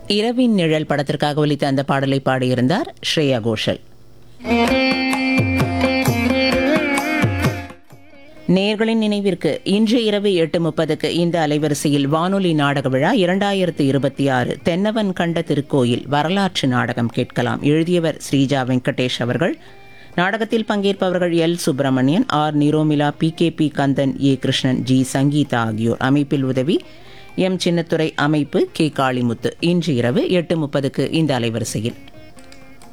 இரவின் நிழல் படத்திற்காக ஒலித்த அந்த பாடலை பாடியிருந்தார் ஸ்ரேயா கோஷல் நேர்களின் நினைவிற்கு இன்று இரவு எட்டு முப்பதுக்கு இந்த அலைவரிசையில் வானொலி நாடக விழா இரண்டாயிரத்து இருபத்தி ஆறு தென்னவன் கண்ட திருக்கோயில் வரலாற்று நாடகம் கேட்கலாம் எழுதியவர் ஸ்ரீஜா வெங்கடேஷ் அவர்கள் நாடகத்தில் பங்கேற்பவர்கள் L Subramanian R Niromila P K P Kandan A Krishnan G Sangeetha ஆகியோர் அமைப்பில் உதவி எம் சின்னத்துறை அமைப்பு கே காளிமுத்து இன்று இரவு எட்டு முப்பதுக்கு இந்த அலைவரிசையில்